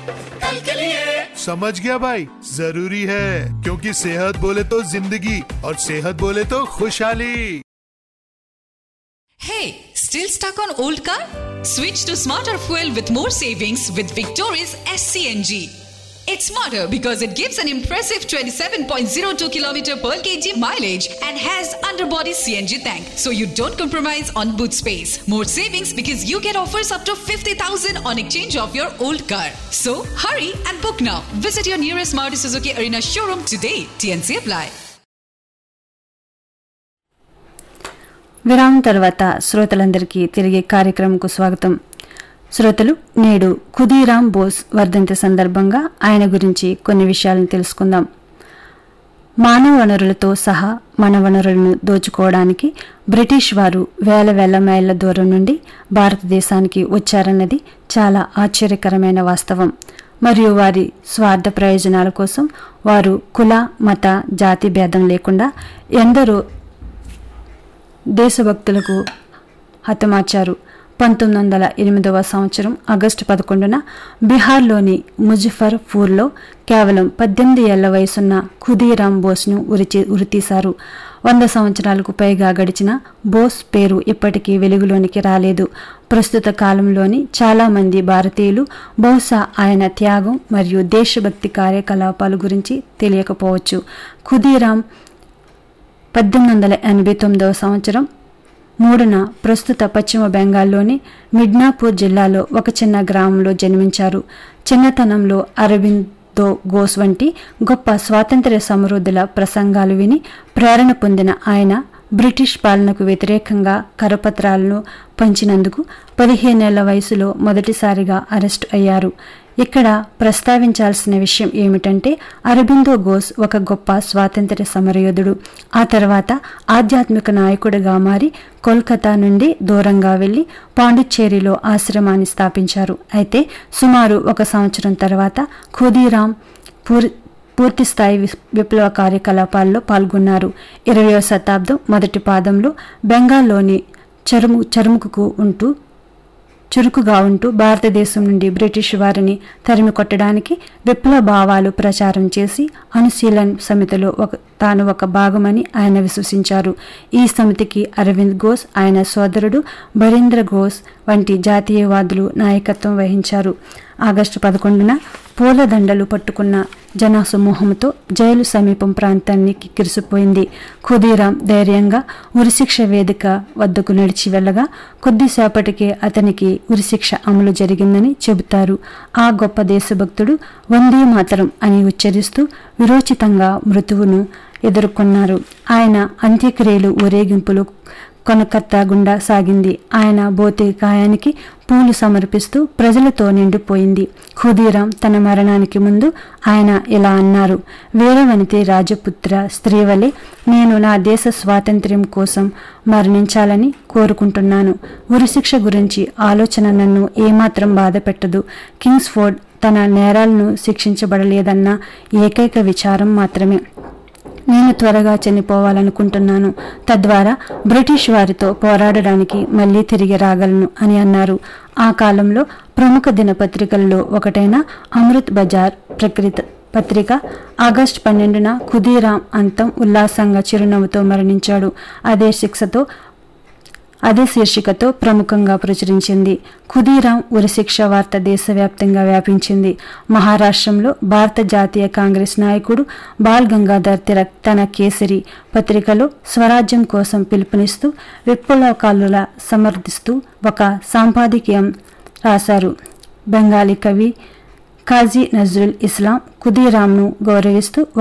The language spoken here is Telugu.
कल के लिए समझ गया भाई जरूरी है क्योंकि सेहत बोले तो जिंदगी और सेहत बोले तो खुशहाली Hey, still stuck on old car? Switch to smarter fuel with more savings with Victoria's SCNG. It's smarter because it gives an impressive 27.02 km per kg mileage and has underbody CNG tank, so you don't compromise on boot space. More savings because you get offers up to 50,000 on exchange of your old car. So hurry and book now. Visit your nearest Maruti Suzuki Arena showroom today. TNC apply. విరామం తర్వాత శ్రోతలందరికీ తిరిగి కార్యక్రమంకు స్వాగతం శ్రోతలు నేడు ఖుదీరాం బోస్ వర్ధంతి సందర్భంగా ఆయన గురించి కొన్ని విషయాలను తెలుసుకుందాం మానవ వనరులతో సహా మన వనరులను దోచుకోవడానికి బ్రిటిష్ వారు వేల వేల మైళ్ళ దూరం నుండి భారతదేశానికి వచ్చారన్నది చాలా ఆశ్చర్యకరమైన వాస్తవం మరియు వారి స్వార్థ ప్రయోజనాల కోసం వారు కుల మత జాతి భేదం లేకుండా ఎందరో దేశభక్తులకు హతమార్చారు పంతొమ్మిది వందల ఎనిమిదవ సంవత్సరం ఆగస్టు పదకొండున బీహార్లోని ముజఫర్పూర్లో కేవలం పద్దెనిమిది ఏళ్ల వయసున్న ఖుదీరాం బోస్ను ఉరిచి ఉరితీశారు వంద సంవత్సరాలకు పైగా గడిచిన బోస్ పేరు ఇప్పటికీ వెలుగులోనికి రాలేదు ప్రస్తుత కాలంలోని చాలామంది భారతీయులు బహుశా ఆయన త్యాగం మరియు దేశభక్తి కార్యకలాపాల గురించి తెలియకపోవచ్చు ఖుదీరాం పద్దెనిమిది వందల ఎనభై తొమ్మిదవ సంవత్సరం మూడున ప్రస్తుత పశ్చిమ బెంగాల్లోని మిడ్నాపూర్ జిల్లాలో ఒక చిన్న గ్రామంలో జన్మించారు చిన్నతనంలో అరవిందో ఘోష్ వంటి గొప్ప స్వాతంత్ర్య సమృద్ధుల ప్రసంగాలు విని ప్రేరణ పొందిన ఆయన బ్రిటిష్ పాలనకు వ్యతిరేకంగా కరపత్రాలను పంచినందుకు పదిహేనేళ్ల వయసులో మొదటిసారిగా అరెస్ట్ అయ్యారు ఇక్కడ ప్రస్తావించాల్సిన విషయం ఏమిటంటే అరబిందో ఘోష్ ఒక గొప్ప స్వాతంత్ర్య సమరయోధుడు ఆ తర్వాత ఆధ్యాత్మిక నాయకుడిగా మారి కోల్కతా నుండి దూరంగా వెళ్లి పాండిచ్చేరిలో ఆశ్రమాన్ని స్థాపించారు అయితే సుమారు ఒక సంవత్సరం తర్వాత ఖుదీరాం పూర్ పూర్తిస్థాయి వి- విప్లవ కార్యకలాపాల్లో పాల్గొన్నారు ఇరవయో శతాబ్దం మొదటి పాదంలో బెంగాల్లోని చరుము చరుముకు ఉంటూ చురుకుగా ఉంటూ భారతదేశం నుండి బ్రిటిష్ వారిని తరిమి కొట్టడానికి విప్లవ భావాలు ప్రచారం చేసి అనుశీలన్ సమితిలో ఒక తాను ఒక భాగమని ఆయన విశ్వసించారు ఈ సమితికి అరవింద్ ఘోష్ ఆయన సోదరుడు బరీంద్ర ఘోష్ వంటి జాతీయవాదులు నాయకత్వం వహించారు ఆగస్టు పదకొండున పూలదండలు పట్టుకున్న జనసమూహంతో జైలు సమీపం ప్రాంతాన్ని కిక్కిరిసిపోయింది ఖుదీరాం ధైర్యంగా ఉరిశిక్ష వేదిక వద్దకు నడిచి వెళ్ళగా కొద్దిసేపటికే అతనికి ఉరిశిక్ష అమలు జరిగిందని చెబుతారు ఆ గొప్ప దేశభక్తుడు వందే మాతరం అని ఉచ్చరిస్తూ విరోచితంగా మృతువును ఎదుర్కొన్నారు ఆయన అంత్యక్రియలు ఊరేగింపులు కొనకత్తా గుండా సాగింది ఆయన భౌతికాయానికి పూలు సమర్పిస్తూ ప్రజలతో నిండిపోయింది ఖుదీరాం తన మరణానికి ముందు ఆయన ఇలా అన్నారు వీరవనితి రాజపుత్ర స్త్రీ వలె నేను నా దేశ స్వాతంత్ర్యం కోసం మరణించాలని కోరుకుంటున్నాను ఉరిశిక్ష గురించి ఆలోచన నన్ను ఏమాత్రం బాధ పెట్టదు కింగ్స్ఫోర్డ్ తన నేరాలను శిక్షించబడలేదన్న ఏకైక విచారం మాత్రమే నేను త్వరగా చనిపోవాలనుకుంటున్నాను తద్వారా బ్రిటిష్ వారితో పోరాడడానికి మళ్ళీ తిరిగి రాగలను అని అన్నారు ఆ కాలంలో ప్రముఖ దినపత్రికల్లో ఒకటైన అమృత్ బజార్ ప్రకృత పత్రిక ఆగస్టు పన్నెండున ఖుదీరాం అంతం ఉల్లాసంగా చిరునవ్వుతో మరణించాడు అదే శిక్షతో అదే శీర్షికతో ప్రముఖంగా ప్రచురించింది ఖుదీరాం ఉరిశిక్ష వార్త దేశవ్యాప్తంగా వ్యాపించింది మహారాష్ట్రంలో భారత జాతీయ కాంగ్రెస్ నాయకుడు బాల్ గంగాధర్ తిలక్ తన కేసరి పత్రికలో స్వరాజ్యం కోసం పిలుపునిస్తూ విప్లవకాలుల సమర్థిస్తూ ఒక సంపాదకీయం రాశారు బెంగాలీ కవి కాజీ నజరుల్ ఇస్లాం ఖుదీరాంను గౌరవిస్తూ